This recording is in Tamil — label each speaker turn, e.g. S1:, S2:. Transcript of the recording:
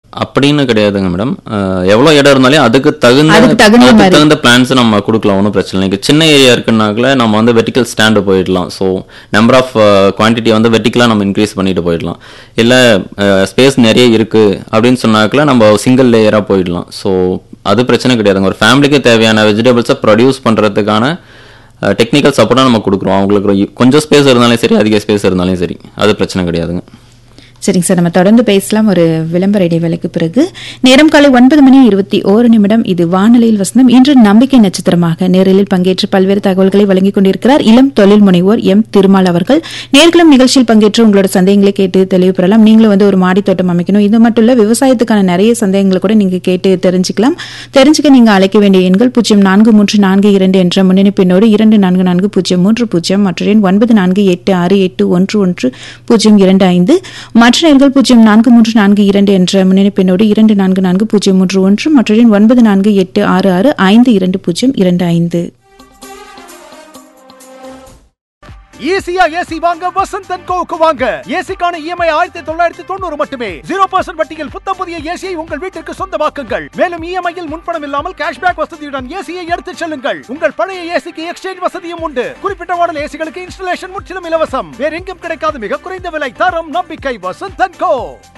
S1: அப்படின்னு கிடையாதுங்க மேடம் எவ்வளோ இடம் இருந்தாலும் அதுக்கு தகுந்த
S2: அதுக்கு தகுந்த
S1: அதுக்கு
S2: மாதிரி.
S1: தகுந்த பிளான்ஸ் நம்ம கொடுக்கலாம் ஒன்றும் பிரச்சனை இல்லை இங்க சின்ன ஏரியா இருக்குனாக்கல நம்ம வந்து வெர்டிக்கல் ஸ்டாண்டு போயிடலாம் ஸோ நம்பர் ஆஃப் குவான்டிட்டி வந்து வெர்டிக்கலாக நம்ம இன்க்ரீஸ் பண்ணிட்டு போயிடலாம் இல்லை ஸ்பேஸ் நிறைய இருக்கு அப்படின்னு சொன்னாக்கல நம்ம சிங்கிள் லேயராக போயிடலாம் ஸோ அது பிரச்சனை கிடையாதுங்க ஒரு ஃபேமிலிக்கு தேவையான வெஜிடபிள்ஸை ப்ரொடியூஸ் பண்ணுறதுக்கான டெக்னிக்கல் சப்போர்ட்டாக நம்ம கொடுக்குறோம் அவங்களுக்கு ஒரு கொஞ்சம் ஸ்பேஸ் இருந்தாலும் சரி அதிக ஸ்பேஸ் இருந்தாலும் சரி அது பிரச்சனை கிடையாதுங்க
S2: சரிங்க சார் நம்ம தொடர்ந்து பேசலாம் ஒரு விளம்பர இடைவேளைக்கு பிறகு நேரம் காலை ஒன்பது மணி இருபத்தி ஓரு நிமிடம் இது வானொலியில் வசந்தம் இன்று நம்பிக்கை நட்சத்திரமாக நேரலில் பங்கேற்று பல்வேறு தகவல்களை வழங்கிக் கொண்டிருக்கிறார் இளம் தொழில் முனைவோர் எம் திருமால் அவர்கள் நேர்களும் நிகழ்ச்சியில் பங்கேற்று உங்களோட சந்தேகங்களை கேட்டு தெளிவு பெறலாம் நீங்களும் வந்து ஒரு மாடி தோட்டம் அமைக்கணும் இது மட்டும் இல்ல விவசாயத்துக்கான நிறைய சந்தேகங்களை கூட நீங்க கேட்டு தெரிஞ்சுக்கலாம் தெரிஞ்சுக்க நீங்க அழைக்க வேண்டிய எண்கள் பூஜ்ஜியம் நான்கு மூன்று நான்கு இரண்டு என்ற முன்னணி பின்னோடு இரண்டு நான்கு நான்கு பூஜ்ஜியம் மூன்று பூஜ்ஜியம் மற்ற எண் ஒன்பது நான்கு எட்டு ஆறு எட்டு ஒன்று ஒன்று பூஜ்ஜியம் இரண்டு ஐந்து மற்ற எண்கள் பூஜ்ஜியம் நான்கு மூன்று நான்கு இரண்டு என்ற முன்னணி பின்னோடு இரண்டு நான்கு நான்கு பூஜ்ஜியம் மூன்று ஒன்று மற்ற எண் ஒன்பது நான்கு எட்டு ஆறு ஆறு ஐந்து இரண்டு பூஜ்ஜியம் இரண்டு ஐந்து
S3: ஈஸியா ஏசி வாங்க வசந்த் அண்ட் கோவுக்கு வாங்க ஏசிக்கான இஎம்ஐ ஆயிரத்தி தொள்ளாயிரத்தி தொண்ணூறு மட்டுமே ஜீரோ பர்சன்ட் வட்டியில் புத்தம் புதிய ஏசியை உங்கள் வீட்டிற்கு சொந்தமாக்குங்கள் மேலும் இஎம்ஐயில் முன்பணம் இல்லாமல் கேஷ்பேக் வசதியுடன் ஏசியை எடுத்துச் செல்லுங்கள் உங்கள் பழைய ஏசிக்கு எக்ஸ்சேஞ்ச் வசதியும் உண்டு குறிப்பிட்ட மாடல் ஏசிகளுக்கு இன்ஸ்டலேஷன் முற்றிலும் இலவசம் வேற எங்கும் கிடைக்காத மிக குறைந்த விலை தரம் நம்பிக்கை வசந்த் அண்ட் கோ